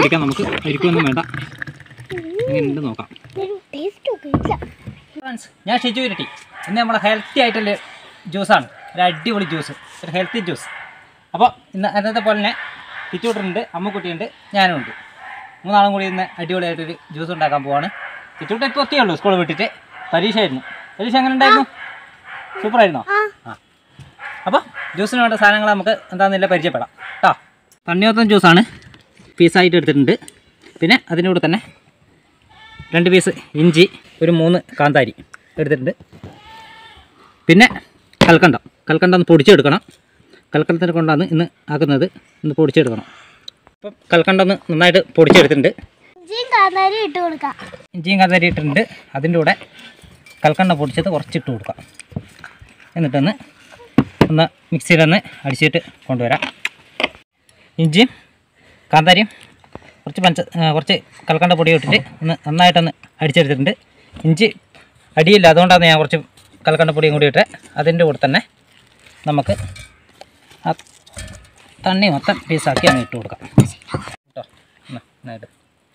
കുടിക്കാം നമുക്ക് അരിക്കൊന്നും വേണ്ട എങ്ങനെയുണ്ട് നോക്കാം ഫ്രണ്ട്സ് ഞാൻ ഷിജു ഇരട്ടി ഇന്ന് നമ്മളെ ഹെൽത്തി ആയിട്ടുള്ള ജ്യൂസാണ് ഒരു അടിപൊളി ജ്യൂസ് ഒരു ഹെൽത്തി ജ്യൂസ് അപ്പോൾ ഇന്ന് അന്നത്തെ പോലെ തന്നെ കിച്ചൂട്ടുണ്ട് അമ്മക്കുട്ടിയുണ്ട് ഞാനും ഉണ്ട് മൂന്നാളും കൂടി ഇന്ന് അടിപൊളിയായിട്ടൊരു ജ്യൂസ് ഉണ്ടാക്കാൻ പോവാണ് കിച്ചൂട്ട് ഇപ്പോൾ ഒത്തിയേ ഉള്ളൂ സ്കൂൾ വിട്ടിട്ട് പരീക്ഷയായിരുന്നു പരീക്ഷ എങ്ങനെ ഉണ്ടായിരുന്നു സൂപ്പറായിരുന്നോ ആ അപ്പോൾ ജ്യൂസിന് വേണ്ട സാധനങ്ങൾ നമുക്ക് എന്താണെന്നില്ല പരിചയപ്പെടാം കേട്ടോ തണ്ണിയോത്തം ജ്യൂസാണ് പീസായിട്ട് എടുത്തിട്ടുണ്ട് പിന്നെ അതിൻ്റെ കൂടെ തന്നെ രണ്ട് പീസ് ഇഞ്ചി ഒരു മൂന്ന് കാന്താരി എടുത്തിട്ടുണ്ട് പിന്നെ കൽക്കണ്ടം കൽക്കണ്ടം ഒന്ന് പൊടിച്ചെടുക്കണം കൽക്കണ്ടത്തിനെ കൊണ്ടാണ് ഇന്ന് ആക്കുന്നത് ഇന്ന് പൊടിച്ചെടുക്കണം അപ്പം കൽക്കണ്ടം ഒന്ന് നന്നായിട്ട് പൊടിച്ചെടുത്തിട്ടുണ്ട് ഇഞ്ചിയും കാന്താരി ഇട്ട് കൊടുക്കാം ഇഞ്ചിയും കാന്താരി ഇട്ടിട്ടുണ്ട് അതിൻ്റെ കൂടെ കൽക്കണ്ടം പൊടിച്ചത് കുറച്ചിട്ട് കൊടുക്കാം എന്നിട്ടൊന്ന് ഒന്ന് മിക്സിയിലൊന്ന് അടിച്ചിട്ട് കൊണ്ടുവരാം ഇഞ്ചിയും കാന്താരിയും കുറച്ച് പഞ്ച ആ, കുറച്ച് കൽക്കണ്ട പൊടി ഇട്ടിട്ട് ഒന്ന് നന്നായിട്ടൊന്ന് അടിച്ചെടുത്തിട്ടുണ്ട് ഇഞ്ചി അടിയില്ല അതുകൊണ്ടാണ് ഞാൻ കുറച്ച് കൽക്കണ്ട പൊടിയും കൂടി ഇട്ട് അതിൻ്റെ കൂടെ തന്നെ നമുക്ക് ആ തണ്ണി മൊത്തം പീസാക്കി അങ്ങ് ഇട്ട് കൊടുക്കാം കേട്ടോ എന്നാ, നന്നായിട്ട്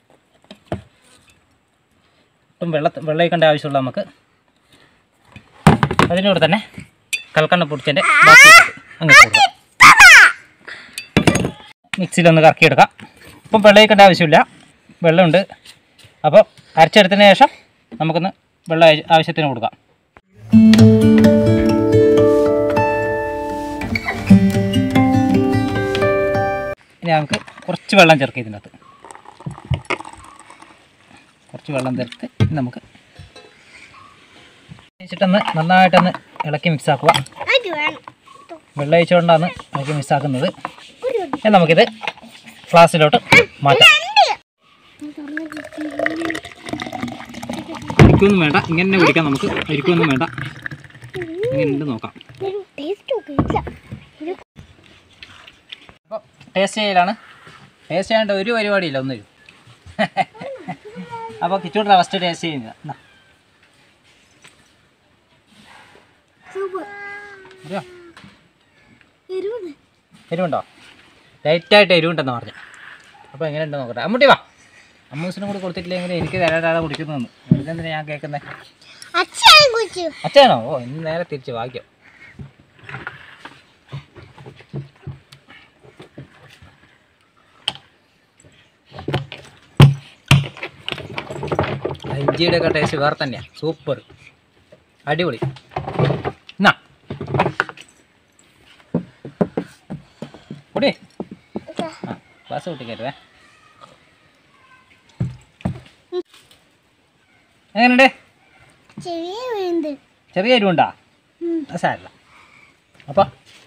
ഒട്ടും വെള്ള വെള്ളയിക്കേണ്ട ആവശ്യമുള്ള നമുക്ക് അതിൻ്റെ കൂടെ തന്നെ കൽക്കണ്ട പൊടിച്ചതിൻ്റെ ബാക്കി അങ്ങ് ഇട്ട് കൊടുക്കാം മിക്സിയിലൊന്ന് കറക്കിയെടുക്കാം ഇപ്പം വെള്ളയിക്കേണ്ട ആവശ്യമില്ല വെള്ളമുണ്ട് അപ്പോൾ അരച്ചെടുത്തതിന് ശേഷം നമുക്കൊന്ന് വെള്ളം ആവശ്യ- ആവശ്യത്തിന് കൊടുക്കാം ഇനി നമുക്ക് കുറച്ച് വെള്ളം ചേർക്കാം ഇതിനകത്ത് കുറച്ച് വെള്ളം ചേർത്ത് ഇനി നമുക്ക് വെച്ചിട്ടൊന്ന് നന്നായിട്ടൊന്ന് ഇളക്കി മിക്സ് ആക്കുക അത് വേണം വെള്ളം ഒഴിച്ചുകൊണ്ടാണ് ഇളക്കി മിക്സ് ആക്കുന്നത് ഇനി നമുക്കിത് ഫ്ലാസിലോട്ട് മാറ്റാം അരിക്കൊന്നും വേണ്ട ഇങ്ങനെ കുടിക്കാം നമുക്ക് അരിക്കൊന്നും വേണ്ട എങ്ങനെയുണ്ട് നോക്കാം ടേസ്റ്റ് നോക്കാം അപ്പോൾ ടേസ്റ്റ് ചെയ്യലാണ് ടേസ്റ്റ് ചെയ്യേണ്ട ഒരു പരിപാടിയില്ല ഒന്നും അപ്പോൾ കിച്ചൂട്ട ഫസ്റ്റ് ടേസ്റ്റ് ചെയ്യുന്നത് എന്നാ സൂപ്പർ അറിയോ എരിവുണ്ട് എരിവുണ്ടോ ലൈറ്റായിട്ട് എരിവുണ്ടെന്ന് പറഞ്ഞു അപ്പോൾ എങ്ങനെയുണ്ട് നോക്കട്ടെ അമ്മൂട്ടി വാ അമ്മൂസിനും കൂടി കൊടുത്തിട്ടില്ലെങ്കിൽ എനിക്ക് തരാതെ കുടിക്കുന്നു ഇതെന്തിനാ ഞാൻ കേൾക്കുന്നത് അച്ഛൻ കുറിച്ചു അച്ഛനാണോ ഓ ഇന്ന് നേരെ തിരിച്ച് വായിക്കാം ഇഞ്ചിയുടെ ഒക്കെ ടേസ്റ്റ് വേറെ തന്നെയാണ് സൂപ്പർ അടിപൊളി എന്നാ കുടി ആ ഗ്ലാസ് കുട്ടിക്കരുവേ എങ്ങനെയുണ്ട് ചെറിയ വീണ്ട് ചെറിയ എരിവുണ്ടാ അത് സാരമില്ല അപ്പോൾ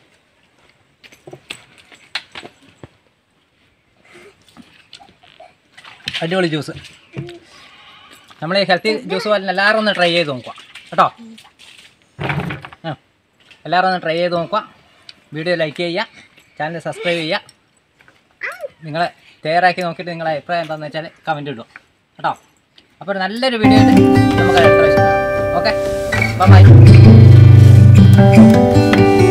അടിപൊളി ജ്യൂസ് നമ്മൾ ഈ ഹെൽത്തി ജ്യൂസ് പോലെ എല്ലാവരും ഒന്ന് ട്രൈ ചെയ്ത് നോക്കുക കേട്ടോ ആ എല്ലാവരും ഒന്ന് ട്രൈ ചെയ്ത് നോക്കുക വീഡിയോ ലൈക്ക് ചെയ്യുക ചാനൽ സബ്സ്ക്രൈബ് ചെയ്യുക നിങ്ങളെ തയ്യാറാക്കി നോക്കിയിട്ട് നിങ്ങളെ അഭിപ്രായം എന്താണെന്ന് വെച്ചാൽ കമൻറ്റ് ഇടുക കേട്ടോ അപ്പോൾ ഒരു നല്ലൊരു വീഡിയോ നമുക്ക് അടുത്ത പ്രാവശ്യം ഓക്കെ ബൈ